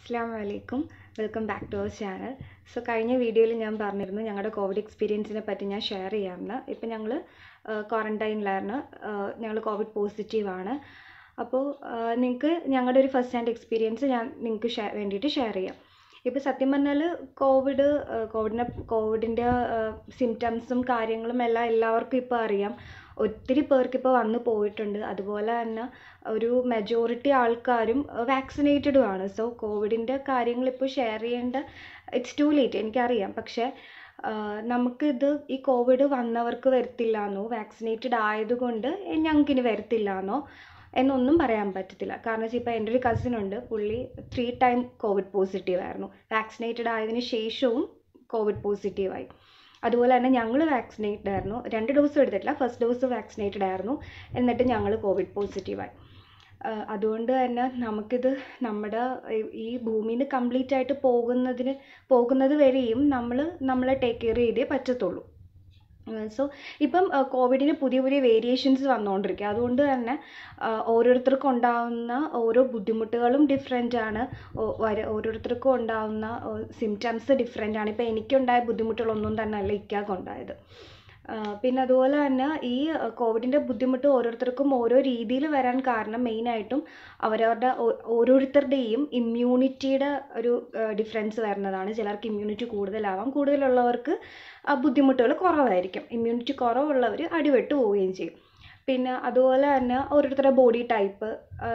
അസ്സാം വലൈക്കും welcome back to our channel so കഴിഞ്ഞ വീഡിയോയിൽ ഞാൻ പറഞ്ഞിരുന്നു ഞങ്ങളുടെ കോവിഡ് എക്സ്പീരിയൻസിനെ പറ്റി ഞാൻ ഷെയർ ചെയ്യാമെന്ന് ഇപ്പം ഞങ്ങൾ ക്വാറൻറ്റൈനിലായിരുന്നു ഞങ്ങൾ കോവിഡ് പോസിറ്റീവാണ് അപ്പോൾ നിങ്ങൾക്ക് ഞങ്ങളുടെ ഒരു ഫസ്റ്റ് ഹാൻഡ് എക്സ്പീരിയൻസ് ഞാൻ നിങ്ങൾക്ക് ഷെയർ വേണ്ടിയിട്ട് ഷെയർ ചെയ്യാം ഇപ്പോൾ സത്യം പറഞ്ഞാൽ കോവിഡ് കോവിഡിനെ കോവിഡിൻ്റെ സിംറ്റംസും കാര്യങ്ങളും എല്ലാം എല്ലാവർക്കും ഇപ്പോൾ അറിയാം ഒത്തിരി പേർക്ക് ഇപ്പോൾ വന്നു പോയിട്ടുണ്ട് അതുപോലെ തന്നെ ഒരു മെജോറിറ്റി ആൾക്കാരും വാക്സിനേറ്റഡും ആണ് സോ കോവിഡിൻ്റെ കാര്യങ്ങൾ ഇപ്പോൾ ഷെയർ ചെയ്യേണ്ട ഇറ്റ്സ് ടു ലേറ്റ് എനിക്കറിയാം പക്ഷേ നമുക്കിത് ഈ കോവിഡ് വന്നവർക്ക് വരത്തില്ല എന്നോ വാക്സിനേറ്റഡ് ആയതുകൊണ്ട് ഞങ്ങൾക്കിനി വരത്തില്ല എന്നോ എന്നൊന്നും പറയാൻ പറ്റത്തില്ല കാരണം വെച്ചാൽ ഇപ്പോൾ എൻ്റെ ഒരു കസിൻ ഉണ്ട് പുള്ളി ത്രീ ടൈം കോവിഡ് പോസിറ്റീവ് ആയിരുന്നു വാക്സിനേറ്റഡ് ആയതിനു ശേഷവും കോവിഡ് പോസിറ്റീവായി അതുപോലെ തന്നെ ഞങ്ങൾ വാക്സിനേറ്റഡ് ആയിരുന്നു രണ്ട് ഡോസും എടുത്തിട്ടില്ല ഫസ്റ്റ് ഡോസ് വാക്സിനേറ്റഡ് ആയിരുന്നു എന്നിട്ട് ഞങ്ങൾ കോവിഡ് പോസിറ്റീവായി അതുകൊണ്ട് തന്നെ നമുക്കിത് നമ്മുടെ ഈ ഭൂമിയിൽ നിന്ന് കംപ്ലീറ്റ് ആയിട്ട് പോകുന്നതിന് പോകുന്നത് വരെയും നമ്മൾ നമ്മളെ ടേക്ക് കെയർ ചെയ്തേ പറ്റത്തുള്ളൂ സോ ഇപ്പം കോവിഡിന് പുതിയ പുതിയ വേരിയേഷൻസ് വന്നുകൊണ്ടിരിക്കുക അതുകൊണ്ട് തന്നെ ഓരോരുത്തർക്കും ഉണ്ടാകുന്ന ഓരോ ബുദ്ധിമുട്ടുകളും ഡിഫറെൻ്റ് ആണ് ഓരോരുത്തർക്കും ഉണ്ടാകുന്ന സിംറ്റംസ് ഡിഫറെൻ്റ് ആണ് ഇപ്പോൾ എനിക്കുണ്ടായ ബുദ്ധിമുട്ടുകളൊന്നും തന്നെ അല്ല ഇക്കാക്ക് ഉണ്ടായത് പിന്നെ അതുപോലെ തന്നെ ഈ കോവിഡിൻ്റെ ബുദ്ധിമുട്ട് ഓരോരുത്തർക്കും ഓരോ രീതിയിൽ വരാൻ കാരണം മെയിനായിട്ടും അവരവരുടെ ഓരോരുത്തരുടെയും ഇമ്മ്യൂണിറ്റിയുടെ ഒരു ഡിഫറൻസ് വരുന്നതാണ് ചിലർക്ക് ഇമ്മ്യൂണിറ്റി കൂടുതലാവാം കൂടുതലുള്ളവർക്ക് ബുദ്ധിമുട്ടുകൾ കുറവായിരിക്കും ഇമ്മ്യൂണിറ്റി കുറവുള്ളവർ അടിപെട്ട് പോവുകയും ചെയ്യും പിന്നെ അതുപോലെ തന്നെ ഓരോരുത്തരുടെ ബോഡി ടൈപ്പ്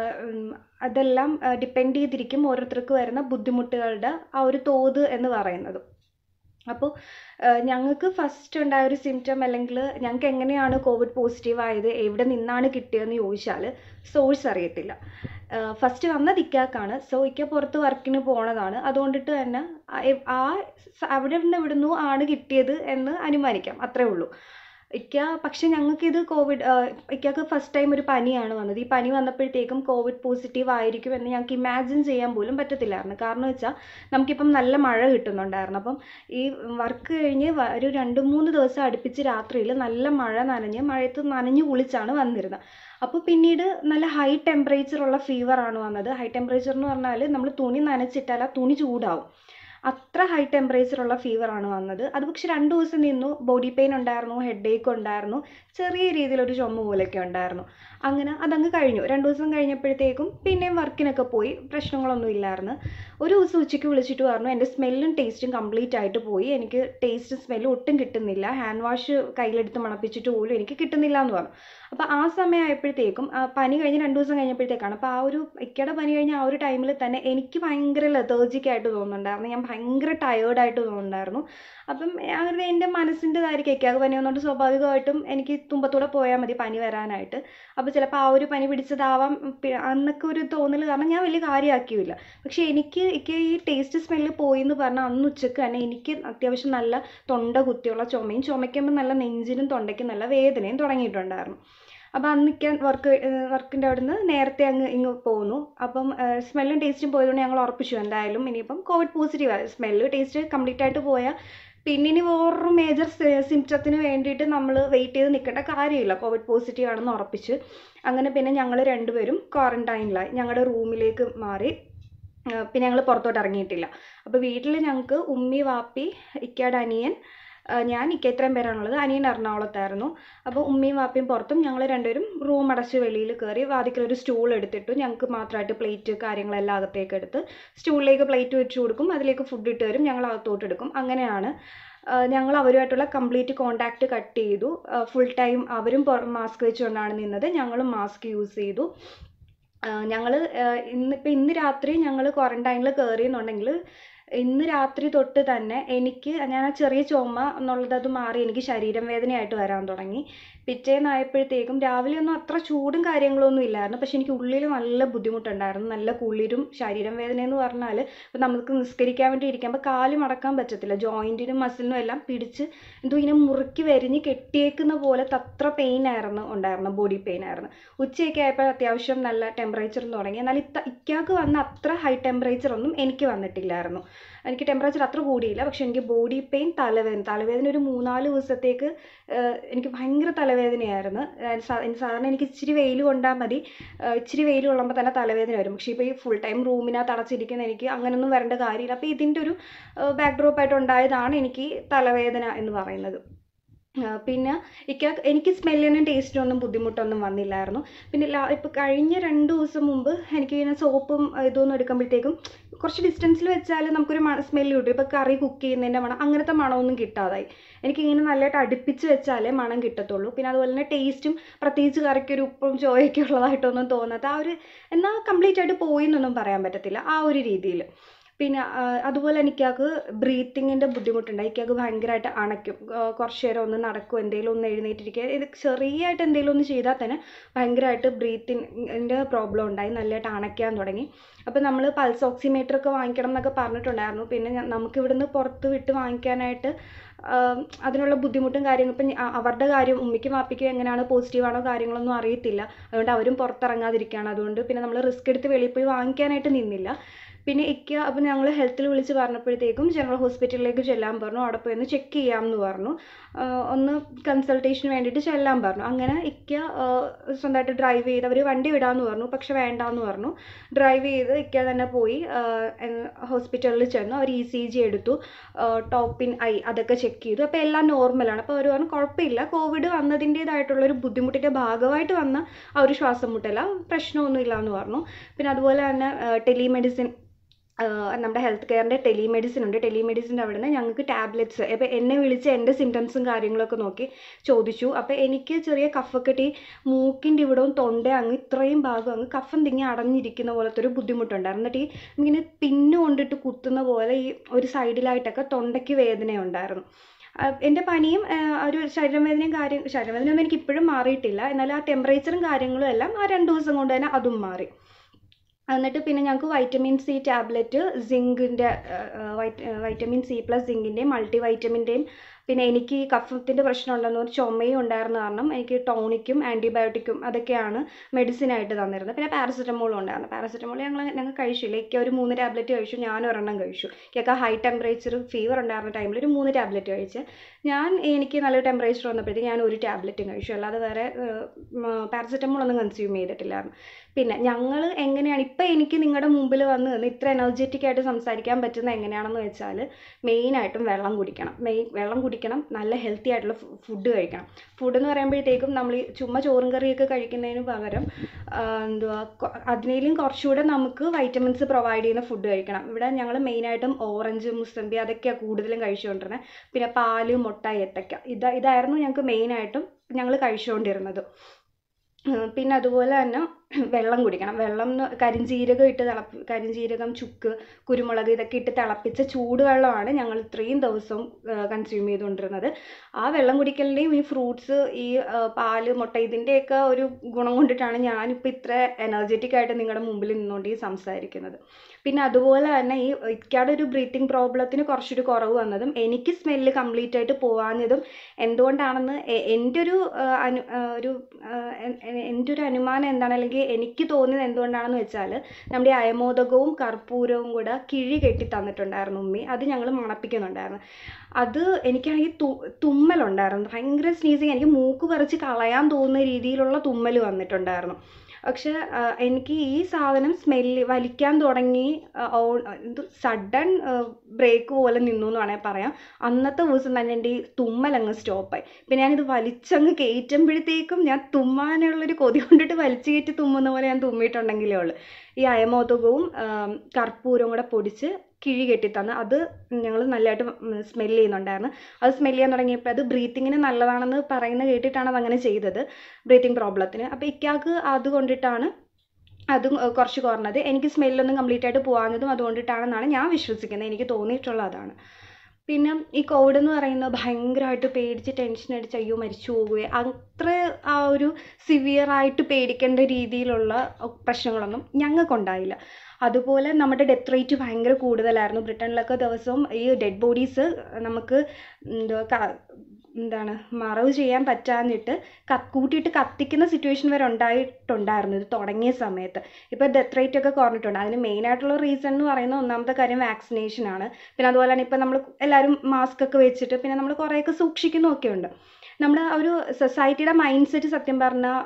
അതെല്ലാം ഡിപ്പെൻഡ് ചെയ്തിരിക്കും ഓരോരുത്തർക്ക് വരുന്ന ബുദ്ധിമുട്ടുകളുടെ ആ ഒരു തോത് എന്ന് പറയുന്നത് അപ്പോൾ ഞങ്ങൾക്ക് ഫസ്റ്റ് ഉണ്ടായ ഒരു സിംറ്റം അല്ലെങ്കിൽ ഞങ്ങൾക്ക് എങ്ങനെയാണ് കോവിഡ് പോസിറ്റീവ് ആയത് എവിടെ നിന്നാണ് കിട്ടിയതെന്ന് ചോദിച്ചാൽ സോഴ്സ് അറിയത്തില്ല ഫസ്റ്റ് വന്നത് ഇക്കാക്കാണ് സോ ഇക്ക പുറത്ത് വർക്കിന് പോണതാണ് അതുകൊണ്ടിട്ട് തന്നെ ആ അവിടെ നിന്ന് ഇവിടുന്നു ആണ് കിട്ടിയത് എന്ന് അനുമാനിക്കാം അത്രേ ഉള്ളൂ ഇക്ക പക്ഷെ ഞങ്ങൾക്കിത് കോവിഡ് ഇക്കക്ക് ഫസ്റ്റ് ടൈം ഒരു പനിയാണ് വന്നത് ഈ പനി വന്നപ്പോഴത്തേക്കും കോവിഡ് പോസിറ്റീവ് ആയിരിക്കും എന്ന് ഞങ്ങൾക്ക് ഇമാജിൻ ചെയ്യാൻ പോലും പറ്റത്തില്ലായിരുന്നു കാരണം വെച്ചാൽ നമുക്കിപ്പം നല്ല മഴ കിട്ടുന്നുണ്ടായിരുന്നു അപ്പം ഈ വർക്ക് കഴിഞ്ഞ് ഒരു രണ്ട് മൂന്ന് ദിവസം അടുപ്പിച്ച് രാത്രിയിൽ നല്ല മഴ നനഞ്ഞ് മഴയത്ത് നനഞ്ഞു കുളിച്ചാണ് വന്നിരുന്നത് അപ്പോൾ പിന്നീട് നല്ല ഹൈ ടെമ്പറേച്ചർ ഉള്ള ഫീവർ ആണ് വന്നത് ഹൈ ടെമ്പറേച്ചർ എന്ന് പറഞ്ഞാൽ നമ്മൾ തുണി നനച്ചിട്ടാൽ ആ തുണി ചൂടാവും അത്ര ഹൈ ടെമ്പറേച്ചർ ഉള്ള ഫീവർ ആണ് വന്നത് അത് പക്ഷെ രണ്ട് ദിവസം നിന്നു ബോഡി പെയിൻ ഉണ്ടായിരുന്നു ഹെഡ് ഏക്ക് ഉണ്ടായിരുന്നു ചെറിയ രീതിയിലൊരു ചുമ പോലെയൊക്കെ ഉണ്ടായിരുന്നു അങ്ങനെ അതങ്ങ് കഴിഞ്ഞു രണ്ട് ദിവസം കഴിഞ്ഞപ്പോഴത്തേക്കും പിന്നെയും വർക്കിനൊക്കെ പോയി പ്രശ്നങ്ങളൊന്നും ഇല്ലായിരുന്നു ഒരു ദിവസം ഉച്ചയ്ക്ക് വിളിച്ചിട്ട് പറഞ്ഞു എൻ്റെ സ്മെല്ലും ടേസ്റ്റും കംപ്ലീറ്റ് ആയിട്ട് പോയി എനിക്ക് ടേസ്റ്റും സ്മെല്ലും ഒട്ടും കിട്ടുന്നില്ല ഹാൻഡ് വാഷ് കയ്യിലെടുത്ത് മണപ്പിച്ചിട്ട് പോലും എനിക്ക് കിട്ടുന്നില്ല എന്ന് പറഞ്ഞു അപ്പോൾ ആ സമയം ആയപ്പോഴത്തേക്കും പനി കഴിഞ്ഞ് രണ്ട് ദിവസം കഴിഞ്ഞപ്പോഴത്തേക്കാണ് അപ്പോൾ ആ ഒരു ഇക്കയുടെ പനി കഴിഞ്ഞ ആ ഒരു ടൈമിൽ തന്നെ എനിക്ക് ഭയങ്കര ലെതേർജിക് ആയിട്ട് തോന്നുന്നുണ്ടായിരുന്നു ഞാൻ ഭയങ്കര ടയേർഡായിട്ട് തോന്നുന്നുണ്ടായിരുന്നു അപ്പം അങ്ങനെ എൻ്റെ മനസ്സിൻ്റെതായിരിക്കും ഇക്കാക്ക് പനി വന്നുകൊണ്ട് സ്വാഭാവികമായിട്ടും എനിക്ക് തുമ്പത്തൂടെ പോയാൽ മതി പനി വരാനായിട്ട് അപ്പോൾ ചിലപ്പോൾ ആ ഒരു പനി പിടിച്ചതാവാം അന്നൊക്കെ ഒരു തോന്നൽ കാരണം ഞാൻ വലിയ കാര്യമാക്കിയില്ല പക്ഷേ എനിക്ക് എനിക്ക് ഈ ടേസ്റ്റ് സ്മെല്ല് പോയി എന്ന് പറഞ്ഞാൽ അന്ന് ഉച്ചക്ക് തന്നെ എനിക്ക് അത്യാവശ്യം നല്ല തൊണ്ട കുത്തിയുള്ള ചുമയും ചുമയ്ക്കുമ്പോൾ നല്ല നെഞ്ചിനും തൊണ്ടയ്ക്കും നല്ല വേദനയും തുടങ്ങിയിട്ടുണ്ടായിരുന്നു അപ്പോൾ അന്നിക്കാൻ വർക്ക് വർക്കിൻ്റെ അവിടെ നിന്ന് നേരത്തെ അങ്ങ് ഇങ്ങ് പോന്നു അപ്പം സ്മെല്ലും ടേസ്റ്റും പോയതുകൊണ്ട് ഞങ്ങൾ ഉറപ്പിച്ചു എന്തായാലും ഇനിയിപ്പം കോവിഡ് പോസിറ്റീവ് ആയി സ്മെല്ല് ടേസ്റ്റ് കംപ്ലീറ്റ് ആയിട്ട് പോയാൽ പിന്നെ ഇനി വേറൊരു മേജർ സിംറ്റത്തിന് വേണ്ടിയിട്ട് നമ്മൾ വെയിറ്റ് ചെയ്ത് നിൽക്കേണ്ട കാര്യമില്ല കോവിഡ് പോസിറ്റീവ് ആണെന്ന് ഉറപ്പിച്ച് അങ്ങനെ പിന്നെ ഞങ്ങൾ രണ്ടുപേരും ക്വാറൻറ്റൈനിലായി ഞങ്ങളുടെ റൂമിലേക്ക് മാറി പിന്നെ ഞങ്ങൾ പുറത്തോട്ട് ഇറങ്ങിയിട്ടില്ല അപ്പോൾ വീട്ടിൽ ഞങ്ങൾക്ക് ഉമ്മി വാപ്പി ഇക്കയുടെ അനിയൻ ഞാൻ ഇക്ക ഇത്രയും പേരാണുള്ളത് അനിയൻ എറണാകുളത്തായിരുന്നു അപ്പോൾ ഉമ്മയും വാപ്പയും പുറത്തും ഞങ്ങൾ രണ്ടുപേരും റൂം അടച്ച് വെളിയിൽ കയറി വാതിക്കൽ ഒരു സ്റ്റൂൾ എടുത്തിട്ടു ഞങ്ങൾക്ക് മാത്രമായിട്ട് പ്ലേറ്റ് കാര്യങ്ങളെല്ലാം അകത്തേക്ക് എടുത്ത് സ്റ്റൂളിലേക്ക് പ്ലേറ്റ് വെച്ച് കൊടുക്കും അതിലേക്ക് ഫുഡ് ഇട്ട് തരും ഞങ്ങൾ അകത്തോട്ട് എടുക്കും അങ്ങനെയാണ് ഞങ്ങൾ അവരുമായിട്ടുള്ള കംപ്ലീറ്റ് കോണ്ടാക്റ്റ് കട്ട് ചെയ്തു ഫുൾ ടൈം അവരും മാസ്ക് വെച്ചുകൊണ്ടാണ് നിന്നത് ഞങ്ങളും മാസ്ക് യൂസ് ചെയ്തു ഞങ്ങൾ ഇന്ന് ഇപ്പം ഇന്ന് രാത്രി ഞങ്ങൾ ക്വാറൻറ്റൈനിൽ കയറിയെന്നുണ്ടെങ്കിൽ ഇന്ന് രാത്രി തൊട്ട് തന്നെ എനിക്ക് ഞാൻ ആ ചെറിയ ചുമ എന്നുള്ളത് അത് മാറി എനിക്ക് ശരീരം വേദനയായിട്ട് വരാൻ തുടങ്ങി പിറ്റേന്നായപ്പോഴത്തേക്കും രാവിലെ ഒന്നും അത്ര ചൂടും കാര്യങ്ങളൊന്നും ഇല്ലായിരുന്നു പക്ഷെ എനിക്ക് ഉള്ളിൽ നല്ല ബുദ്ധിമുട്ടുണ്ടായിരുന്നു നല്ല കുളിരും ശരീരം വേദന എന്ന് പറഞ്ഞാൽ ഇപ്പം നമുക്ക് നിസ്കരിക്കാൻ വേണ്ടി ഇരിക്കുമ്പോൾ കാല് മടക്കാൻ പറ്റത്തില്ല ജോയിൻറ്റിനും മസിലിനും എല്ലാം പിടിച്ച് എന്തോ ഇങ്ങനെ മുറുക്കി വരിഞ്ഞ് കെട്ടിയേക്കുന്ന പോലത്തെ അത്ര പെയിൻ ആയിരുന്നു ഉണ്ടായിരുന്നു ബോഡി പെയിൻ ആയിരുന്നു ഉച്ചയൊക്കെ ആയപ്പോൾ അത്യാവശ്യം നല്ല ടെമ്പറേച്ചർ തുടങ്ങി എന്നാൽ ഇത്ത ഇക്കാക്ക് വന്ന അത്ര ഹൈ ടെമ്പറേച്ചർ ഒന്നും എനിക്ക് വന്നിട്ടില്ലായിരുന്നു എനിക്ക് ടെമ്പറേച്ചർ അത്ര കൂടിയില്ല പക്ഷെ എനിക്ക് ബോഡി പെയിൻ തലവേദന തലവേദന ഒരു മൂന്നാല് ദിവസത്തേക്ക് എനിക്ക് ഭയങ്കര തലവേദന തലവേദനയായിരുന്നു അതായത് സാ- എനിക്ക് സാധാരണ എനിക്ക് ഇച്ചിരി വെയിൽ കൊണ്ടാൽ മതി ആ, ഇച്ചിരി വെയിൽ കൊള്ളുമ്പോൾ തന്നെ തലവേദന വരും പക്ഷേ ഇപ്പോൾ ഈ ഫുൾ ടൈം റൂമിനകത്ത് അടച്ചിരിക്കുന്ന എനിക്ക് അങ്ങനെയൊന്നും വരേണ്ട കാര്യമില്ല അപ്പോൾ ഇതിൻ്റെ ഒരു ബാക്ക് ഡ്രോപ്പ് ആയിട്ട് ഉണ്ടായതാണ് എനിക്ക് തലവേദന എന്ന് പറയുന്നത് ആ, പിന്നെ ഇക്ക എനിക്ക് സ്മെല്ലിനും ടേസ്റ്റിനും ഒന്നും ബുദ്ധിമുട്ടൊന്നും വന്നില്ലായിരുന്നു പിന്നെ ലാ ഇപ്പോൾ കഴിഞ്ഞ രണ്ട് ദിവസം മുമ്പ് എനിക്ക് ഇങ്ങനെ സോപ്പും ഇതൊന്നും എടുക്കുമ്പോഴത്തേക്കും കുറച്ച് ഡിസ്റ്റൻസിൽ വെച്ചാൽ നമുക്കൊരു മണ സ്മെല്ല് കിട്ടും ഇപ്പോൾ കറി കുക്ക് ചെയ്യുന്നതിൻ്റെ മണം അങ്ങനത്തെ മണമൊന്നും കിട്ടാതായി എനിക്കിങ്ങനെ നല്ലതായിട്ട് അടുപ്പിച്ച് വെച്ചാലേ മണം കിട്ടത്തുള്ളൂ പിന്നെ അതുപോലെ തന്നെ ടേസ്റ്റും പ്രത്യേകിച്ച് കറിക്ക് ഒരു ഉപ്പും ചോയൊക്കെ ഉള്ളതായിട്ടൊന്നും തോന്നാത്ത ആ ഒരു എന്നാൽ കംപ്ലീറ്റ് ആയിട്ട് പോയി എന്നൊന്നും പറയാൻ പറ്റത്തില്ല ആ ഒരു രീതിയിൽ പിന്നെ ആ, അതുപോലെ എനിക്കത് ബ്രീത്തിങ്ങിൻ്റെ ബുദ്ധിമുട്ടുണ്ട് എനിക്കത് ഭയങ്കരമായിട്ട് അണയ്ക്കും ആ, കുറച്ച് നേരം ഒന്ന് നടക്കും എന്തെങ്കിലും ഒന്ന് എഴുന്നേറ്റിരിക്കുക ഇത് ചെറിയതായിട്ട് എന്തെങ്കിലും ഒന്ന് ചെയ്താൽ തന്നെ ഭയങ്കരമായിട്ട് ബ്രീത്തിങ്ങിൻ്റെ പ്രോബ്ലം ഉണ്ടായി നല്ലതായിട്ട് അണയ്ക്കാൻ തുടങ്ങി അപ്പോൾ നമ്മൾ പൾസ് ഓക്സിമീറ്റർ ഒക്കെ വാങ്ങിക്കണം എന്നൊക്കെ പറഞ്ഞിട്ടുണ്ടായിരുന്നു പിന്നെ ഞ- നമുക്ക് ഇവിടുന്ന് പുറത്ത് വിട്ട് വാങ്ങിക്കാനായിട്ട് ആം, അതിനുള്ള ബുദ്ധിമുട്ടും കാര്യങ്ങളും ഇപ്പം ഞ- അവരുടെ കാര്യം ഉമ്മിക്കും വാപ്പിക്കും എങ്ങനെയാണ് പോസിറ്റീവാണോ കാര്യങ്ങളൊന്നും അറിയത്തില്ല അതുകൊണ്ട് അവരും പുറത്തിറങ്ങാതിരിക്കുകയാണ് അതുകൊണ്ട് പിന്നെ നമ്മൾ റിസ്ക് എടുത്ത് വെളിയിൽ പോയി വാങ്ങിക്കാനായിട്ട് നിന്നില്ല പിന്നെ ഇക്ക അപ്പം ഞങ്ങൾ ഹെൽത്തിൽ വിളിച്ച് പറഞ്ഞപ്പോഴത്തേക്കും ജനറൽ ഹോസ്പിറ്റലിലേക്ക് ചെല്ലാൻ പറഞ്ഞു അവിടെ പോയി ഒന്ന് ചെക്ക് ചെയ്യാമെന്ന് പറഞ്ഞു ആ, ഒന്ന് കൺസൾട്ടേഷന് വേണ്ടിയിട്ട് ചെല്ലാൻ പറഞ്ഞു അങ്ങനെ ഇക്ക ആ, സ്വന്തമായിട്ട് ഡ്രൈവ് ചെയ്ത് അവർ വണ്ടി വിടാമെന്ന് പറഞ്ഞു പക്ഷെ വേണ്ടാന്ന് പറഞ്ഞു ഡ്രൈവ് ചെയ്ത് ഇക്ക തന്നെ പോയി ഹോസ്പിറ്റലിൽ ചെന്നു അവർ ഇ സി ജി എടുത്തു ടോപ്പിൻ ഐ അതൊക്കെ ചെക്ക് ചെയ്തു അപ്പോൾ എല്ലാം നോർമലാണ് അപ്പോൾ അവർ പറഞ്ഞു കുഴപ്പമില്ല കോവിഡ് വന്നതിൻ്റേതായിട്ടുള്ള ഒരു ബുദ്ധിമുട്ടിൻ്റെ ഭാഗമായിട്ട് വന്ന ആ ഒരു ശ്വാസം മുട്ടല പ്രശ്നമൊന്നുമില്ല എന്ന് പറഞ്ഞു പിന്നെ അതുപോലെ തന്നെ ടെലിമെഡിസിൻ നമ്മുടെ ഹെൽത്ത് കെയറിൻ്റെ ടെലിമെഡിസിൻ ഉണ്ട് ടെലിമെഡിസിൻ്റെ അവിടെ നിന്ന് ഞങ്ങൾക്ക് ടാബ്ലറ്റ്സ് ഇപ്പോൾ എന്നെ വിളിച്ച് എൻ്റെ സിംറ്റംസും കാര്യങ്ങളൊക്കെ നോക്കി ചോദിച്ചു അപ്പോൾ എനിക്ക് ചെറിയ കഫക്കെട്ട് ഈ മൂക്കിൻ്റെ ഇവിടവും തൊണ്ട അങ്ങ് ഇത്രയും ഭാഗം അങ്ങ് കഫം തിങ്ങി അടഞ്ഞിരിക്കുന്ന പോലത്തെ ഒരു ബുദ്ധിമുട്ടുണ്ടായിരുന്നു എന്നിട്ട് ഈ ഇങ്ങനെ പിന്ന് കൊണ്ടിട്ട് കുത്തുന്ന പോലെ ഈ ഒരു സൈഡിലായിട്ടൊക്കെ തൊണ്ടയ്ക്ക് വേദനയുണ്ടായിരുന്നു ആ, എൻ്റെ പനിയും ആ, ഒരു ശരീരവേദനയും കാര്യം ശരീരവേദനയൊന്നും എനിക്ക് ഇപ്പോഴും മാറിയിട്ടില്ല എന്നാൽ ആ ടെമ്പറേച്ചറും കാര്യങ്ങളും എല്ലാം ആ രണ്ട് ദിവസം കൊണ്ട് തന്നെ അതും മാറി എന്നിട്ട് പിന്നെ ഞങ്ങൾക്ക് വൈറ്റമിൻ സി ടാബ്ലറ്റ് സിങ്കിൻ്റെ വൈറ്റമിൻ സി പ്ലസ് സിങ്കിൻ്റെയും മൾട്ടി വൈറ്റമിൻ്റെയും പിന്നെ എനിക്ക് ഈ കഫത്തിൻ്റെ പ്രശ്നം ഉണ്ടെന്ന് പറഞ്ഞ് ചുമയും ഉണ്ടായിരുന്ന കാരണം എനിക്ക് ടോണിക്കും ആൻറ്റിബയോട്ടിക്കും അതൊക്കെയാണ് മെഡിസിൻ ആയിട്ട് തന്നിരുന്നത് പിന്നെ പാരസെറ്റമോളും ഉണ്ടായിരുന്നു പാരസെറ്റമോൾ ഞങ്ങൾ ഞങ്ങൾ കഴിച്ചില്ല എനിക്ക് ഒരു മൂന്ന് ടാബ്ലറ്റ് കഴിച്ചു ഞാൻ ഒരെണ്ണം കഴിച്ചു എനിക്കൊക്കെ ഹൈ ടെമ്പറേച്ചർ ഫീവർ ഉണ്ടായിരുന്ന ടൈമിൽ ഒരു മൂന്ന് ടാബ്ലറ്റ് കഴിച്ച് ഞാൻ എനിക്ക് നല്ല ടെമ്പറേച്ചർ വന്നപ്പോഴത്തേക്ക് ഞാൻ ഒരു ടാബ്ലറ്റും കഴിച്ചു അല്ലാതെ വേറെ പാരസെറ്റമോൾ ഒന്നും കൺസ്യൂം ചെയ്തിട്ടില്ലായിരുന്നു പിന്നെ ഞങ്ങൾ എങ്ങനെയാണ് ഇപ്പം എനിക്ക് നിങ്ങളുടെ മുമ്പിൽ വന്ന് നിന്ന് ഇത്ര എനർജറ്റിക് ആയിട്ട് സംസാരിക്കാൻ പറ്റുന്നത് എങ്ങനെയാണെന്ന് വെച്ചാൽ മെയിനായിട്ടും വെള്ളം കുടിക്കണം മെയിൻ വെള്ളം കുടിക്കണം നല്ല ഹെൽത്തി ആയിട്ടുള്ള ഫുഡ് കഴിക്കണം ഫുഡ് എന്ന് പറയുമ്പോഴത്തേക്കും നമ്മൾ ഈ ചുമ്മാ ചോറും കറിയൊക്കെ കഴിക്കുന്നതിന് പകരം ആ, എന്തുവാ കൊ- അതിനേലും കുറച്ചുകൂടെ നമുക്ക് വൈറ്റമിൻസ് പ്രൊവൈഡ് ചെയ്യുന്ന ഫുഡ് കഴിക്കണം ഇവിടെ ഞങ്ങൾ മെയിനായിട്ടും ഓറഞ്ച് മുസമ്പി അതൊക്കെയാണ് കൂടുതലും കഴിച്ചുകൊണ്ടിരുന്നത് പിന്നെ പാല് മുട്ട ഏത്തക്ക ഇതാ ഇതായിരുന്നു ഞങ്ങൾക്ക് മെയിനായിട്ടും ഞങ്ങൾ കഴിച്ചുകൊണ്ടിരുന്നത് ഉം, പിന്നെ അതുപോലെ തന്നെ വെള്ളം കുടിക്കണം വെള്ളം എന്ന് കരിഞ്ജീരകം ഇട്ട് തിളപ്പി കരിഞ്ജീരകം ചുക്ക് കുരുമുളക് ഇതൊക്കെ ഇട്ട് തിളപ്പിച്ച ചൂടുവെള്ളമാണ് ഞങ്ങൾ ഇത്രയും ദിവസവും കൺസ്യൂം ചെയ്തുകൊണ്ടിരുന്നത് ആ വെള്ളം കുടിക്കലിൻ്റെയും ഈ ഫ്രൂട്ട്സ് ഈ ആ, പാല് മുട്ട ഇതിൻ്റെയൊക്കെ ഒരു ഗുണം കൊണ്ടിട്ടാണ് ഞാനിപ്പോൾ ഇത്ര എനർജറ്റിക് ആയിട്ട് നിങ്ങളുടെ മുമ്പിൽ നിന്നുകൊണ്ട് ഈ സംസാരിക്കുന്നത് പിന്നെ അതുപോലെ തന്നെ ഈ ഇക്കാടെ ഒരു ബ്രീത്തിങ് പ്രോബ്ലത്തിന് കുറച്ചൊരു കുറവ് വന്നതും എനിക്ക് സ്മെല്ല് കംപ്ലീറ്റ് ആയിട്ട് പോവാഞ്ഞതും എന്തുകൊണ്ടാണെന്ന് എ- എൻ്റെ ഒരു ആ, അനു ആ, ഒരു ആ, എൻ- എൻ- എൻ്റെ ഒരു അനുമാനം എന്താണ് അല്ലെങ്കിൽ എനിക്ക് തോന്നിയത് എന്തുകൊണ്ടാണെന്ന് വെച്ചാൽ നമ്മുടെ ഈ അയമോദകവും കർപ്പൂരവും കൂടെ കിഴി കെട്ടി തന്നിട്ടുണ്ടായിരുന്നു ഉമ്മി അത് ഞങ്ങൾ മണപ്പിക്കുന്നുണ്ടായിരുന്നു അത് എനിക്കാണെങ്കിൽ തു തുമ്മലുണ്ടായിരുന്നു ഭയങ്കര സ്നീസിങ് എനിക്ക് മൂക്ക് പറിച്ച് കളയാൻ തോന്നുന്ന രീതിയിലുള്ള തുമ്മൽ വന്നിട്ടുണ്ടായിരുന്നു പക്ഷെ ആ, എനിക്ക് ഈ സാധനം സ്മെല്ല് വലിക്കാൻ തുടങ്ങി ആ, ഓ- എന്ത് സഡൻ ബ്രേക്ക് പോലെ നിന്നു എന്ന് വേണമെങ്കിൽ പറയാം അന്നത്തെ ദിവസം തന്നെ എൻ്റെ ഈ തുമ്മൽ അങ്ങ് സ്റ്റോപ്പായി പിന്നെ ഞാനിത് വലിച്ചങ്ങ് കയറ്റുമ്പോഴത്തേക്കും ഞാൻ തുമ്മാനുള്ളൊരു കൊതി കൊണ്ടിട്ട് വലിച്ചു കയറ്റി തുമ്മുന്ന പോലെ ഞാൻ തുമ്മിയിട്ടുണ്ടെങ്കിലേ ഉള്ളൂ ഈ അയമോദകവും ആം, കർപ്പൂരവും കൂടെ പൊടിച്ച് കിഴി കെട്ടി തന്ന് അത് ഞങ്ങൾ നല്ലതായിട്ട് സ്മെല്ല് ചെയ്യുന്നുണ്ടായിരുന്നു അത് സ്മെല്ല് ചെയ്യാൻ തുടങ്ങിയപ്പോൾ അത് ബ്രീത്തിങ്ങിന് നല്ലതാണെന്ന് പറയുന്നത് കേട്ടിട്ടാണ് അതങ്ങനെ ചെയ്തത് ബ്രീത്തിങ് പ്രോബ്ലത്തിന് അപ്പോൾ ഇക്കാക്ക് അത് കൊണ്ടിട്ടാണ് അതും ഏഹ്, കുറച്ച് കുറഞ്ഞത് എനിക്ക് സ്മെല്ലൊന്നും കംപ്ലീറ്റ് ആയിട്ട് പോകാഞ്ഞതും അതുകൊണ്ടിട്ടാണെന്നാണ് ഞാൻ വിശ്വസിക്കുന്നത് എനിക്ക് തോന്നിയിട്ടുള്ള അതാണ് പിന്നെ ഈ കോവിഡ് എന്ന് പറയുന്നത് ഭയങ്കരമായിട്ട് പേടിച്ച് ടെൻഷൻ അടിച്ച് അയ്യോ മരിച്ചു പോകുകയോ അത്ര ആ ഒരു സിവിയർ ആയിട്ട് പേടിക്കേണ്ട രീതിയിലുള്ള പ്രശ്നങ്ങളൊന്നും ഞങ്ങൾക്കുണ്ടായില്ല അതുപോലെ നമ്മുടെ ഡെത്ത് റേറ്റ് ഭയങ്കര കൂടുതലായിരുന്നു ബ്രിട്ടനിലൊക്കെ ദിവസവും ഈ ഡെഡ് ബോഡീസ് നമുക്ക് എന്തുവാ ക- എന്താണ് മറവ് ചെയ്യാൻ പറ്റാഞ്ഞിട്ട് ക കൂട്ടിയിട്ട് കത്തിക്കുന്ന സിറ്റുവേഷൻ വരെ ഉണ്ടായിട്ടുണ്ടായിരുന്നു ഇത് തുടങ്ങിയ സമയത്ത് ഇപ്പോൾ ഡെത്ത് റേറ്റ് ഒക്കെ കുറഞ്ഞിട്ടുണ്ട് അതിന് മെയിനായിട്ടുള്ള റീസൺ എന്ന് പറയുന്നത് ഒന്നാമത്തെ കാര്യം വാക്സിനേഷൻ ആണ് പിന്നെ അതുപോലെ തന്നെ ഇപ്പം നമ്മൾ എല്ലാവരും മാസ്ക് ഒക്കെ വെച്ചിട്ട് പിന്നെ നമ്മൾ കുറേയൊക്കെ സൂക്ഷിക്കുന്നൊക്കെ ഉണ്ട് നമ്മുടെ ആ ഒരു സൊസൈറ്റിയുടെ മൈൻഡ് സെറ്റ് സത്യം പറഞ്ഞാൽ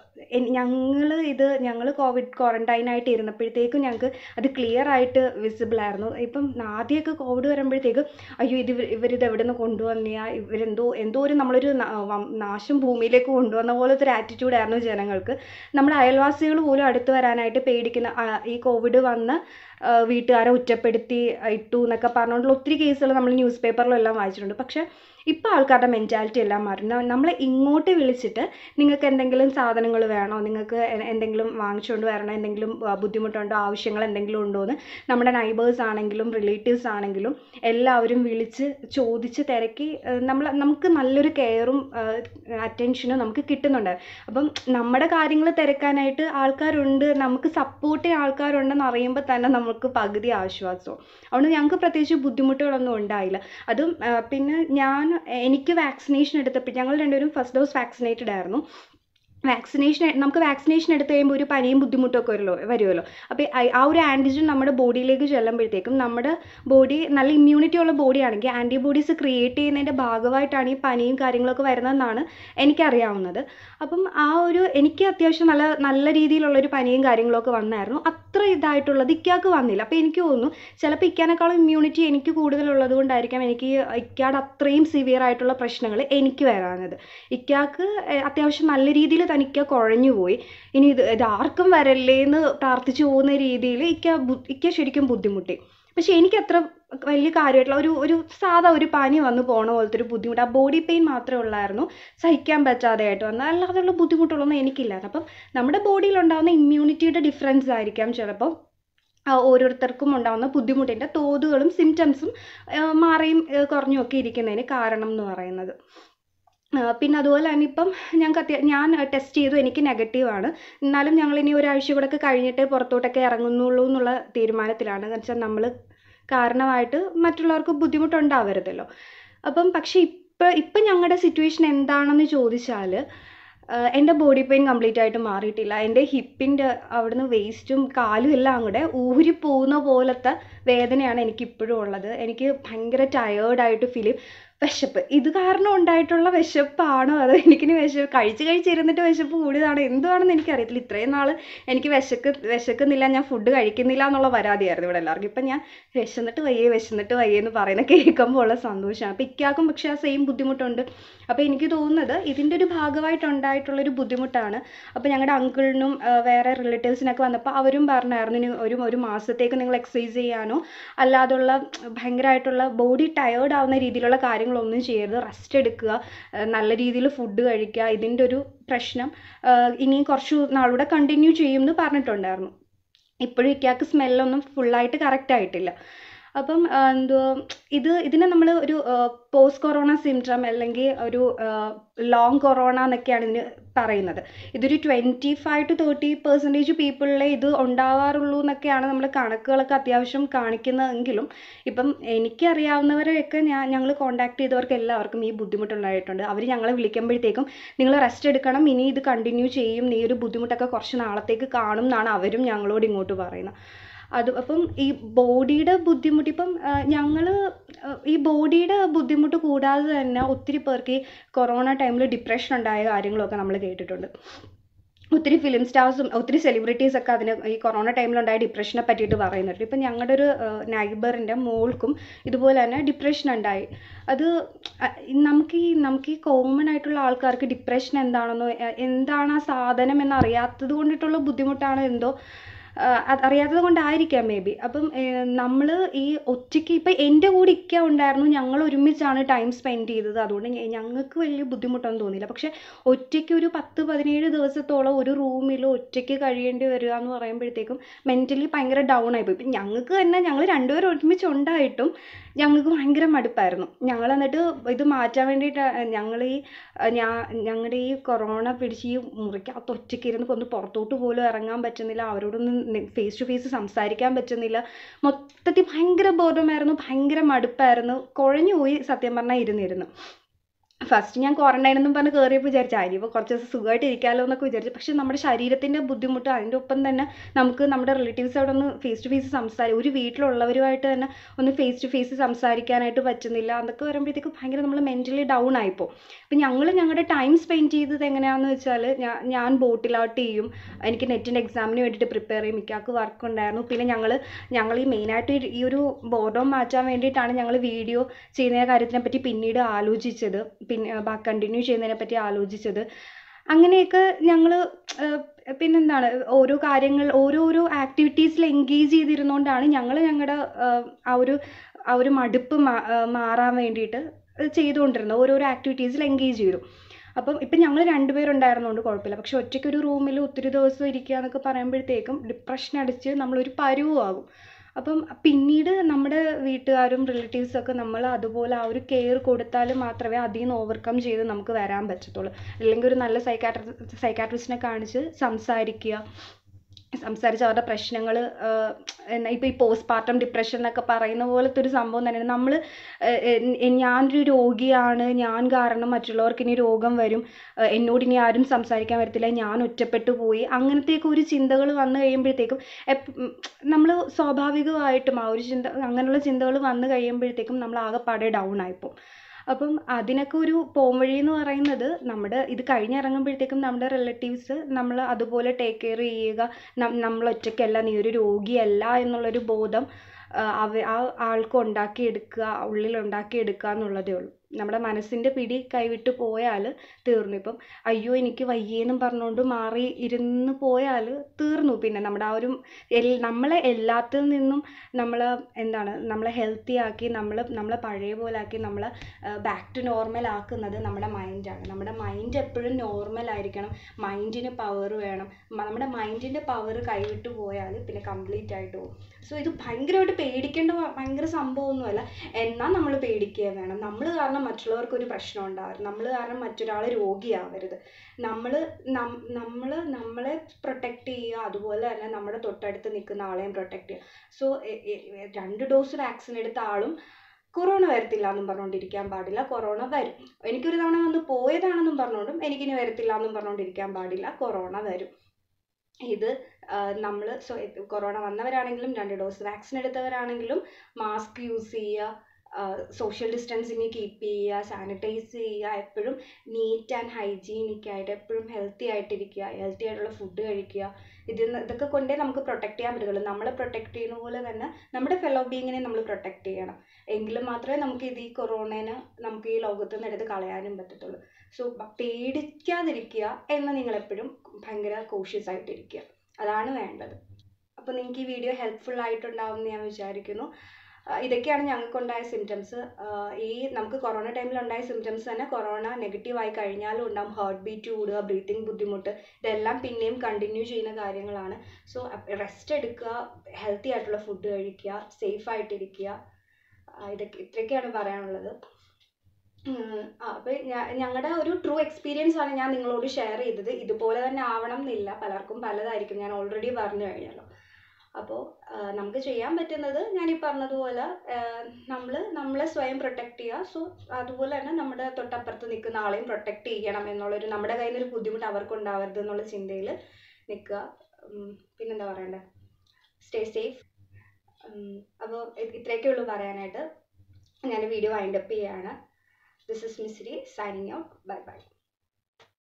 ഞങ്ങൾ ഇത് ഞങ്ങൾ കോവിഡ് ക്വാറന്റൈൻ ആയിട്ട് ഇരുന്നപ്പോഴത്തേക്കും ഞങ്ങൾക്ക് അത് ക്ലിയർ ആയിട്ട് വിസിബിൾ ആയിരുന്നു ഇപ്പം ആദ്യമൊക്കെ കോവിഡ് വരുമ്പോഴത്തേക്ക് അയ്യോ ഇത് ഇവർ ഇവരിത് എവിടെ നിന്ന് കൊണ്ടുവന്നെയാ ഇവരെന്തോ എന്തോ ഒരു നമ്മളൊരു നാ- വം- നാശം ഭൂമിയിലേക്ക് കൊണ്ടുവന്ന പോലത്തെ ഒരു ആറ്റിറ്റ്യൂഡ് ആയിരുന്നു ജനങ്ങൾക്ക് നമ്മുടെ അയൽവാസികൾ പോലും അടുത്ത് വരാനായിട്ട് പേടിക്കുന്ന ആ, ഈ കോവിഡ് വന്ന് ആ, വീട്ടുകാരെ ഒറ്റപ്പെടുത്തി ഇട്ടു എന്നൊക്കെ പറഞ്ഞുകൊണ്ടുള്ള ഒത്തിരി കേസുകൾ നമ്മൾ ന്യൂസ് പേപ്പറിലും എല്ലാം വായിച്ചിട്ടുണ്ട് പക്ഷേ ഇപ്പോൾ ആൾക്കാരുടെ മെൻറ്റാലിറ്റി എല്ലാം മാറി ന- നമ്മളെ ഇങ്ങോട്ട് വിളിച്ചിട്ട് നിങ്ങൾക്ക് എന്തെങ്കിലും സാധനങ്ങൾ വേണോ നിങ്ങൾക്ക് എ- എന്തെങ്കിലും വാങ്ങിച്ചുകൊണ്ട് വരണോ എന്തെങ്കിലും ആ, ബുദ്ധിമുട്ടുണ്ടോ ആവശ്യങ്ങൾ എന്തെങ്കിലും ഉണ്ടോ എന്ന് നമ്മുടെ നൈബേഴ്സ് ആണെങ്കിലും റിലേറ്റീവ്സ് ആണെങ്കിലും എല്ലാവരും വിളിച്ച് ചോദിച്ച് തിരക്കി നമ്മൾ നമുക്ക് നല്ലൊരു കെയറും അറ്റൻഷനും നമുക്ക് കിട്ടുന്നുണ്ട് അപ്പം നമ്മുടെ കാര്യങ്ങൾ തിരക്കാനായിട്ട് ആൾക്കാരുണ്ട് നമുക്ക് സപ്പോർട്ട് ചെയ്യാൻ ആൾക്കാരുണ്ടെന്ന് അറിയുമ്പോൾ തന്നെ നമുക്ക് പകുതി ആശ്വാസവും അതുകൊണ്ട് ഞങ്ങൾക്ക് പ്രത്യേകിച്ച് ബുദ്ധിമുട്ടുകളൊന്നും ഉണ്ടായില്ല അതും ആ, പിന്നെ ഞാൻ എനിക്ക് വാക്സിനേഷൻ എടുത്തപ്പോൾ ഞങ്ങൾ രണ്ടുപേരും ഫസ്റ്റ് ഡോസ് വാക്സിനേറ്റഡ് ആയിരുന്നു വാക്സിനേഷൻ നമുക്ക് വാക്സിനേഷൻ എടുത്ത് കഴിയുമ്പോൾ ഒരു പനിയും ബുദ്ധിമുട്ടും ഒക്കെ വരുമല്ലോ വരുമല്ലോ അപ്പോൾ ആ ഒരു ആൻറ്റിജൻ നമ്മുടെ ബോഡിയിലേക്ക് ചെല്ലുമ്പോഴത്തേക്കും നമ്മുടെ ബോഡി നല്ല ഇമ്മ്യൂണിറ്റി ഉള്ള ബോഡി ആണെങ്കിൽ ആൻറ്റിബോഡീസ് ക്രിയേറ്റ് ചെയ്യുന്നതിൻ്റെ ഭാഗമായിട്ടാണ് ഈ പനിയും കാര്യങ്ങളൊക്കെ വരുന്നതെന്നാണ് എനിക്കറിയാവുന്നത് അപ്പം ആ ഒരു എനിക്ക് അത്യാവശ്യം നല്ല നല്ല രീതിയിലുള്ളൊരു പനിയും കാര്യങ്ങളൊക്കെ വന്നായിരുന്നു അത്ര ഇതായിട്ടുള്ളത് ഇക്കാക്ക് വന്നില്ല അപ്പോൾ എനിക്ക് തോന്നുന്നു ചിലപ്പോൾ ഇക്കാനേക്കാളും ഇമ്മ്യൂണിറ്റി എനിക്ക് കൂടുതലുള്ളത് കൊണ്ടായിരിക്കാം എനിക്ക് ഇക്കാട് അത്രയും സിവിയർ ആയിട്ടുള്ള പ്രശ്നങ്ങൾ എനിക്ക് വരാഞ്ഞത് ഇക്കാക്ക് ഏഹ്, അത്യാവശ്യം നല്ല രീതിയിൽ തനിക്ക് കുഴഞ്ഞു പോയി ഇനി ഇത് ഇത് ആർക്കും വരല്ലേ എന്ന് പ്രാർത്ഥിച്ചു പോകുന്ന രീതിയിൽ ഇക്ക ബു- ഇക്ക ശരിക്കും ബുദ്ധിമുട്ടി പക്ഷെ എനിക്ക് അത്ര വലിയ കാര്യമായിട്ടുള്ള ഒരു ഒരു സാധാ ഒരു പനി വന്ന് പോണ പോലത്തെ ഒരു ബുദ്ധിമുട്ട് ആ ബോഡി പെയിൻ മാത്രമേ ഉള്ളായിരുന്നു സഹിക്കാൻ പറ്റാതെ ആയിട്ട് വന്ന അല്ലാതെയുള്ള ബുദ്ധിമുട്ടുകളൊന്നും എനിക്കില്ലായിരുന്നു അപ്പം നമ്മുടെ ബോഡിയിൽ ഉണ്ടാകുന്ന ഇമ്മ്യൂണിറ്റിയുടെ ഡിഫറൻസ് ആയിരിക്കാം ചിലപ്പം ആ ഓരോരുത്തർക്കും ഉണ്ടാകുന്ന ബുദ്ധിമുട്ടിൻ്റെ തോതുകളും സിംറ്റംസും മാറിയും ഏഹ് കുറഞ്ഞും ഒക്കെ ഇരിക്കുന്നതിന് കാരണം എന്ന് പറയുന്നത് ആ, പിന്നെ അതുപോലെ തന്നെ ഇപ്പം ഞങ്ങൾക്ക് അത്യാ ഞാൻ ടെസ്റ്റ് ചെയ്തു എനിക്ക് നെഗറ്റീവ് ആണ് എന്നാലും ഞങ്ങൾ ഇനി ഒരാഴ്ച കൂടെ ഒക്കെ കഴിഞ്ഞിട്ട് പുറത്തോട്ടൊക്കെ ഇറങ്ങുന്നുള്ളൂ എന്നുള്ള തീരുമാനത്തിലാണ് എന്ന് വെച്ചാൽ നമ്മൾ കാരണമായിട്ട് മറ്റുള്ളവർക്ക് ബുദ്ധിമുട്ടുണ്ടാവരുതല്ലോ അപ്പം പക്ഷേ ഇപ്പം ഇപ്പം ഞങ്ങളുടെ സിറ്റുവേഷൻ എന്താണെന്ന് ചോദിച്ചാൽ എൻ്റെ ബോഡി പെയിൻ കംപ്ലീറ്റ് ആയിട്ട് മാറിയിട്ടില്ല എൻ്റെ ഹിപ്പിൻ്റെ അവിടുന്ന് വേസ്റ്റും കാലും എല്ലാം കൂടെ ഊരി പോകുന്ന പോലത്തെ വേദനയാണ് എനിക്ക് ഇപ്പോഴും ഉള്ളത് എനിക്ക് ഭയങ്കര ടയേർഡായിട്ട് ഫീൽ ചെയ്യും വിശപ്പ് ഇത് കാരണം ഉണ്ടായിട്ടുള്ള വിശപ്പാണോ അതോ എനിക്കിനി വിശപ്പ് കഴിച്ച് കഴിച്ചിരുന്നിട്ട് വിശപ്പ് കൂടിയതാണോ എന്തുവാണെന്ന് എനിക്കറിയത്തില്ല ഇത്രയും നാൾ എനിക്ക് വിശക്ക് വിശക്കുന്നില്ല ഞാൻ ഫുഡ് കഴിക്കുന്നില്ല എന്നുള്ള പരാതിയായിരുന്നു ഇവിടെ എല്ലാവർക്കും ഇപ്പം ഞാൻ വിശന്നിട്ട് വയ്യേ വിശന്നിട്ട് വയ്യേ എന്ന് പറയുന്ന കേൾക്കുമ്പോൾ ഉള്ള സന്തോഷമാണ് അപ്പം ഇക്കാക്കും പക്ഷേ ആ സെയിം ബുദ്ധിമുട്ടുണ്ട് അപ്പോൾ എനിക്ക് തോന്നുന്നത് ഇതിൻ്റെ ഒരു ഭാഗമായിട്ടുണ്ടായിട്ടുള്ളൊരു ബുദ്ധിമുട്ടാണ് അപ്പോൾ ഞങ്ങളുടെ അങ്കിളിനും വേറെ റിലേറ്റീവ്സിനൊക്കെ വന്നപ്പോൾ അവരും പറഞ്ഞായിരുന്നു ഇനി ഒരു ഒരു മാസത്തേക്ക് നിങ്ങൾ എക്സസൈസ് ചെയ്യാനോ അല്ലാതുള്ള ഭയങ്കരമായിട്ടുള്ള ബോഡി ടയേർഡ് ആവുന്ന രീതിയിലുള്ള കാര്യങ്ങളൊന്നും ചെയ്യരുത് റെസ്റ്റ് എടുക്കുക ആ, നല്ല രീതിയിൽ ഫുഡ് കഴിക്കുക ഇതിൻ്റെ ഒരു പ്രശ്നം ആ, ഇനി കുറച്ച് നാളൂടെ കണ്ടിന്യൂ ചെയ്യും എന്ന് പറഞ്ഞിട്ടുണ്ടായിരുന്നു ഇപ്പോഴും ഇക്കാക്ക് സ്മെല്ലൊന്നും ഫുള്ളായിട്ട് കറക്റ്റ് ആയിട്ടില്ല അപ്പം ആ, എന്തുവാ ഇത് ഇതിനെ നമ്മൾ ഒരു പോസ്റ്റ് കൊറോണ സിൻഡ്രം അല്ലെങ്കിൽ ഒരു ലോങ് കൊറോണ എന്നൊക്കെയാണ് ഇതിന് പറയുന്നത് ഇതൊരു twenty five to thirty percentage പീപ്പിളിലെ ഇത് ഉണ്ടാവാറുള്ളൂ എന്നൊക്കെയാണ് നമ്മൾ കണക്കുകളൊക്കെ അത്യാവശ്യം കാണിക്കുന്നതെങ്കിലും ഇപ്പം എനിക്കറിയാവുന്നവരെയൊക്കെ ഞാൻ ഞങ്ങൾ കോൺടാക്ട് ചെയ്തവർക്ക് എല്ലാവർക്കും ഈ ബുദ്ധിമുട്ടുണ്ടായിട്ടുണ്ട് അവർ ഞങ്ങളെ വിളിക്കുമ്പോഴത്തേക്കും നിങ്ങൾ റെസ്റ്റ് എടുക്കണം ഇനി ഇത് കണ്ടിന്യൂ ചെയ്യും നീ ഒരു ബുദ്ധിമുട്ടൊക്കെ കുറച്ച് നാളത്തേക്ക് കാണും എന്നാണ് അവരും ഞങ്ങളോട് ഇങ്ങോട്ട് പറയുന്നത് അത് അപ്പം ഈ ബോഡിയുടെ ബുദ്ധിമുട്ട് ഇപ്പം ഞങ്ങൾ ഈ ബോഡിയുടെ ബുദ്ധിമുട്ട് കൂടാതെ തന്നെ ഒത്തിരി പേർക്ക് ഈ കൊറോണ ടൈമിൽ ഡിപ്രഷൻ ഉണ്ടായ കാര്യങ്ങളൊക്കെ നമ്മൾ കേട്ടിട്ടുണ്ട് ഒത്തിരി ഫിലിം സ്റ്റാർസും ഒത്തിരി സെലിബ്രിറ്റീസ് ഒക്കെ അതിന് ഈ കൊറോണ ടൈമിലുണ്ടായ ഡിപ്രഷനെ പറ്റിയിട്ട് പറയുന്നുണ്ട് ഇപ്പം ഞങ്ങളുടെ ഒരു നൈബറിൻ്റെ മോൾക്കും ഇതുപോലെ തന്നെ ഡിപ്രഷൻ ഉണ്ടായി അത് അ, നമുക്ക് ഈ നമുക്ക് ഈ കോമൺ ആയിട്ടുള്ള ആൾക്കാർക്ക് ഡിപ്രഷൻ എന്താണെന്നോ എ- എന്താണ് ആ സാധനം എന്ന് അറിയാത്തത് കൊണ്ടിട്ടുള്ള ബുദ്ധിമുട്ടാണോ എന്തോ ആ, അത് അറിയാത്തത് കൊണ്ടായിരിക്കാം മേ ബി അപ്പം നമ്മൾ ഈ ഒറ്റയ്ക്ക് ഇപ്പം എൻ്റെ കൂടെ ഇക്ക ഉണ്ടായിരുന്നു ഞങ്ങൾ ഒരുമിച്ചാണ് ടൈം സ്പെൻഡ് ചെയ്തത് അതുകൊണ്ട് ഞ- ഞങ്ങൾക്ക് വലിയ ബുദ്ധിമുട്ടൊന്നും തോന്നിയില്ല പക്ഷെ ഒറ്റയ്ക്ക് ഒരു പത്ത് പതിനേഴ് ദിവസത്തോളം ഒരു റൂമിൽ ഒറ്റയ്ക്ക് കഴിയേണ്ടി വരിക എന്ന് പറയുമ്പോഴത്തേക്കും മെൻ്റലി ഭയങ്കര ഡൗൺ ആയിപ്പോയി ഇപ്പം ഞങ്ങൾക്ക് തന്നെ ഞങ്ങൾ രണ്ടുപേരും ഒരുമിച്ച് ഉണ്ടായിട്ടും ഞങ്ങൾക്ക് ഭയങ്കര മടുപ്പായിരുന്നു ഞങ്ങൾ എന്നിട്ട് ഇത് മാറ്റാൻ വേണ്ടിയിട്ട് ഞങ്ങൾ ഈ ഞാൻ ഞങ്ങളുടെ ഈ കൊറോണ പിടിച്ച് ഈ മുറിക്കകത്ത് ഒറ്റയ്ക്ക് ഇരുന്ന് ഒന്ന് പുറത്തോട്ട് പോലും ഇറങ്ങാൻ പറ്റുന്നില്ല അവരോടൊന്നും ഫേസ് ടു ഫേസ് സംസാരിക്കാൻ പറ്റുന്നില്ല മൊത്തത്തിൽ ഭയങ്കര ബോധമായിരുന്നു ഭയങ്കര മടുപ്പായിരുന്നു കുഴഞ്ഞു പോയി സത്യം പറഞ്ഞാൽ ഇരുന്നിരുന്നു ഫസ്റ്റ് ഞാൻ ക്വാറന്റൈൻ എന്നും പറഞ്ഞ് കയറിയപ്പോൾ വിചാരിച്ചു ഇനിയിപ്പോൾ കുറച്ച് ദിവസം സുഖമായിട്ട് ഇരിക്കാമല്ലോ എന്നൊക്കെ വിചാരിച്ചു പക്ഷെ നമ്മുടെ ശരീരത്തിൻ്റെ ബുദ്ധിമുട്ട് അതിൻ്റെ ഒപ്പം തന്നെ നമുക്ക് നമ്മുടെ റിലേറ്റീവ്സോട് ഒന്ന് ഫേസ് ടു ഫേസ് സംസാരിക്കും ഒരു വീട്ടിലുള്ളവരുമായിട്ട് തന്നെ ഒന്ന് ഫേസ് ടു ഫേസ് സംസാരിക്കാനായിട്ട് പറ്റുന്നില്ല അതൊക്കെ വരുമ്പോഴത്തേക്ക് ഭയങ്കര നമ്മൾ മെൻ്റലി ഡൗൺ ആയിപ്പോൾ അപ്പം ഞങ്ങൾ ഞങ്ങളുടെ ടൈം സ്പെൻഡ് ചെയ്തത് എങ്ങനെയാണെന്ന് വെച്ചാൽ ഞാൻ ഞാൻ ബോട്ടിലാട്ട് ചെയ്യും എനിക്ക് നെറ്റിൻ്റെ എക്സാമിന് വേണ്ടിയിട്ട് പ്രിപ്പയർ ചെയ്യും മിക്കാക്ക് വർക്ക് ഉണ്ടായിരുന്നു പിന്നെ ഞങ്ങൾ ഞങ്ങൾ ഈ മെയിനായിട്ട് ഈ ഒരു ബോർഡം മാറ്റാൻ വേണ്ടിയിട്ടാണ് ഞങ്ങൾ വീഡിയോ ചെയ്യുന്ന കാര്യത്തിനെ പറ്റി പിന്നീട് ആലോചിച്ചത് പിന്നെ കണ്ടിന്യൂ ചെയ്യുന്നതിനെ പറ്റി ആലോചിച്ചത് അങ്ങനെയൊക്കെ ഞങ്ങൾ പിന്നെന്താണ് ഓരോ കാര്യങ്ങൾ ഓരോരോ ആക്ടിവിറ്റീസിൽ എൻഗേജ് ചെയ്തിരുന്നുകൊണ്ടാണ് ഞങ്ങൾ ഞങ്ങളുടെ ആ ഒരു ആ ഒരു മടുപ്പ് മാ മാറാൻ വേണ്ടിയിട്ട് ചെയ്തുകൊണ്ടിരുന്നത് ഓരോരോ ആക്ടിവിറ്റീസിൽ എൻഗേജ് ചെയ്തു അപ്പം ഇപ്പം ഞങ്ങൾ രണ്ടുപേരുണ്ടായിരുന്നതുകൊണ്ട് കുഴപ്പമില്ല പക്ഷെ ഒറ്റയ്ക്ക് ഒരു റൂമിൽ ഒത്തിരി ദിവസം ഇരിക്കുക എന്നൊക്കെ പറയുമ്പോഴത്തേക്കും ഡിപ്രഷൻ അടിച്ച് നമ്മളൊരു പരുവാകും അപ്പം പിന്നീട് നമ്മുടെ വീട്ടുകാരും റിലേറ്റീവ്സും ഒക്കെ നമ്മൾ അതുപോലെ ആ ഒരു കെയർ കൊടുത്താൽ മാത്രമേ അതിൽ നിന്ന് ഓവർകം ചെയ്ത് നമുക്ക് വരാൻ പറ്റത്തുള്ളൂ അല്ലെങ്കിൽ ഒരു നല്ല സൈക്കാട്രി സൈക്കാട്രിസ്റ്റിനെ കാണിച്ച് സംസാരിക്കുക സംസാരിച്ച് അവരുടെ പ്രശ്നങ്ങൾ ഇപ്പോൾ ഈ പോസ്റ്റ് പാർട്ടം ഡിപ്രഷൻ എന്നൊക്കെ പറയുന്ന പോലത്തെ ഒരു സംഭവം തന്നെയാണ് നമ്മൾ ഞാനൊരു രോഗിയാണ് ഞാൻ കാരണം മറ്റുള്ളവർക്ക് ഇനി രോഗം വരും എന്നോട് ഇനി ആരും സംസാരിക്കാൻ വരത്തില്ല ഞാൻ ഒറ്റപ്പെട്ടു പോയി അങ്ങനത്തെയൊക്കെ ഒരു ചിന്തകൾ വന്നു കഴിയുമ്പോഴത്തേക്കും നമ്മൾ സ്വാഭാവികമായിട്ടും ആ ഒരു ചിന്ത അങ്ങനെയുള്ള ചിന്തകൾ വന്നു കഴിയുമ്പോഴത്തേക്കും നമ്മൾ ആകെപ്പാടെ ഡൗൺ ആയിപ്പോവും അപ്പം അതിനൊക്കെ ഒരു പോംവഴി എന്ന് പറയുന്നത് നമ്മുടെ ഇത് കഴിഞ്ഞിറങ്ങുമ്പോഴത്തേക്കും നമ്മുടെ റിലേറ്റീവ്സ് നമ്മൾ അതുപോലെ ടേക്ക് കെയർ ചെയ്യുക നമ്മൾ ഒറ്റയ്ക്കല്ല നീ ഒരു രോഗിയല്ല എന്നുള്ളൊരു ബോധം അവ ആ ആൾക്ക് ഉണ്ടാക്കിയെടുക്കുക ഉള്ളിൽ ഉണ്ടാക്കിയെടുക്കുക എന്നുള്ളതേ ഉള്ളൂ നമ്മുടെ മനസ്സിൻ്റെ പിടി കൈവിട്ട് പോയാൽ തീർന്നു ഇപ്പം അയ്യോ എനിക്ക് വയ്യേന്നും പറഞ്ഞുകൊണ്ട് മാറി ഇരുന്ന് പോയാൽ തീർന്നു പിന്നെ നമ്മുടെ ആ ഒരു എൽ നമ്മളെ എല്ലാത്തിൽ നിന്നും നമ്മൾ എന്താണ് നമ്മളെ ഹെൽത്തി ആക്കി നമ്മൾ നമ്മളെ പഴയ പോലെ ആക്കി നമ്മളെ ബാക്ക് ടു നോർമൽ ആക്കുന്നത് നമ്മുടെ മൈൻഡാണ് നമ്മുടെ മൈൻഡ് എപ്പോഴും നോർമൽ ആയിരിക്കണം മൈൻഡിന് പവർ വേണം നമ്മുടെ മൈൻഡിൻ്റെ പവർ കൈവിട്ട് പോയാൽ പിന്നെ കംപ്ലീറ്റ് ആയിട്ട് പോകും സോ ഇത് ഭയങ്കരമായിട്ട് പേടിക്കേണ്ട ഭയങ്കര സംഭവമൊന്നുമല്ല എന്നാൽ നമ്മൾ പേടിക്കുക വേണം നമ്മൾ കാരണം മറ്റുള്ളവർക്ക് ഒരു പ്രശ്നം ഉണ്ടാവരുത് നമ്മൾ കാരണം മറ്റൊരാൾ രോഗിയാവരുത് നമ്മൾ നമ്മൾ നമ്മളെ പ്രൊട്ടക്റ്റ് ചെയ്യുക അതുപോലെ തന്നെ നമ്മുടെ തൊട്ടടുത്ത് നിൽക്കുന്ന ആളെയും പ്രൊട്ടക്റ്റ് ചെയ്യുക സോ രണ്ട് ഡോസ് വാക്സിൻ എടുത്ത ആളും കൊറോണ വരത്തില്ല എന്നും പറഞ്ഞുകൊണ്ടിരിക്കാൻ പാടില്ല കൊറോണ വരും എനിക്കൊരു തവണ വന്ന് പോയതാണെന്നും പറഞ്ഞുകൊണ്ടും എനിക്കിനി വരത്തില്ല എന്നും പറഞ്ഞുകൊണ്ടിരിക്കാൻ പാടില്ല കൊറോണ വരും ഇത് നമ്മൾ സോ കൊറോണ വന്നവരാണെങ്കിലും രണ്ട് ഡോസ് വാക്സിൻ എടുത്തവരാണെങ്കിലും മാസ്ക് യൂസ് ചെയ്യുക സോഷ്യൽ ഡിസ്റ്റൻസിങ് കീപ്പ് ചെയ്യുക സാനിറ്റൈസ് ചെയ്യുക എപ്പോഴും നീറ്റ് ആൻഡ് ഹൈജീനിക് ആയിട്ട് എപ്പോഴും ഹെൽത്തി ആയിട്ടിരിക്കുക ഹെൽത്തി ആയിട്ടുള്ള ഫുഡ് കഴിക്കുക ഇതിൽ ഇതൊക്കെ കൊണ്ടേ നമുക്ക് പ്രൊട്ടക്റ്റ് ചെയ്യാൻ പറ്റത്തുള്ളൂ നമ്മളെ പ്രൊട്ടക്റ്റ് ചെയ്യുന്ന പോലെ തന്നെ നമ്മുടെ ഫെലോ ബീങ്ങിനെ നമ്മൾ പ്രൊട്ടക്റ്റ് ചെയ്യണം എങ്കിൽ മാത്രമേ നമുക്ക് ഇത് ഈ കൊറോണേനെ നമുക്ക് ഈ ലോകത്ത് നിന്ന് എടുത്ത് കളയാനും പറ്റത്തുള്ളൂ സോ പേടിക്കാതിരിക്കുക എന്ന് നിങ്ങളെപ്പോഴും ഭയങ്കര കോഷ്യസ് ആയിട്ടിരിക്കുക അതാണ് വേണ്ടത് അപ്പോൾ നിങ്ങൾക്ക് ഈ വീഡിയോ ഹെൽപ്ഫുൾ ആയിട്ടുണ്ടാവും എന്ന് ഞാൻ വിചാരിക്കുന്നു ഇതൊക്കെയാണ് ഞങ്ങൾക്കുണ്ടായ സിംറ്റംസ് ഈ നമുക്ക് കൊറോണ ടൈമിൽ ഉണ്ടായ സിംറ്റംസ് തന്നെ കൊറോണ നെഗറ്റീവ് ആയി കഴിഞ്ഞാലും ഉണ്ടാകും ഹാർട്ട് ബീറ്റ് കൂടുക ബ്രീത്തിങ് ബുദ്ധിമുട്ട് ഇതെല്ലാം പിന്നെയും കണ്ടിന്യൂ ചെയ്യുന്ന കാര്യങ്ങളാണ് സോ റെസ്റ്റ് എടുക്കുക ഹെൽത്തി ആയിട്ടുള്ള ഫുഡ് കഴിക്കുക സേഫ് ആയിട്ടിരിക്കുക ഇതൊക്കെ ഇത്രയൊക്കെയാണ് പറയാനുള്ളത് അപ്പോൾ ഞങ്ങളുടെ ഒരു ട്രൂ എക്സ്പീരിയൻസ് ആണ് ഞാൻ നിങ്ങളോട് ഷെയർ ചെയ്തത് ഇതുപോലെ തന്നെ ആവണം എന്നില്ല പലർക്കും പലതായിരിക്കും ഞാൻ ഓൾറെഡി പറഞ്ഞു കഴിഞ്ഞല്ലോ അപ്പോൾ നമുക്ക് ചെയ്യാൻ പറ്റുന്നത് ഞാൻ ഈ പറഞ്ഞതുപോലെ നമ്മൾ നമ്മളെ സ്വയം പ്രൊട്ടക്റ്റ് ചെയ്യുക സോ അതുപോലെ തന്നെ നമ്മുടെ തൊട്ടപ്പുറത്ത് നിൽക്കുന്ന ആളെയും പ്രൊട്ടക്റ്റ് ചെയ്യണം എന്നുള്ളൊരു നമ്മുടെ കയ്യിൽ നിന്നൊരു ബുദ്ധിമുട്ട് അവർക്ക് ഉണ്ടാവരുത് എന്നുള്ള ചിന്തയിൽ നിൽക്കുക പിന്നെന്താ പറയണ്ടേ സ്റ്റേ സേഫ് അപ്പോൾ ഇത്രയൊക്കെ ഉള്ളൂ പറയാനായിട്ട് ഞാൻ വീഡിയോ വൈൻഡപ്പ് ചെയ്യാണ് this is Misri signing out bye by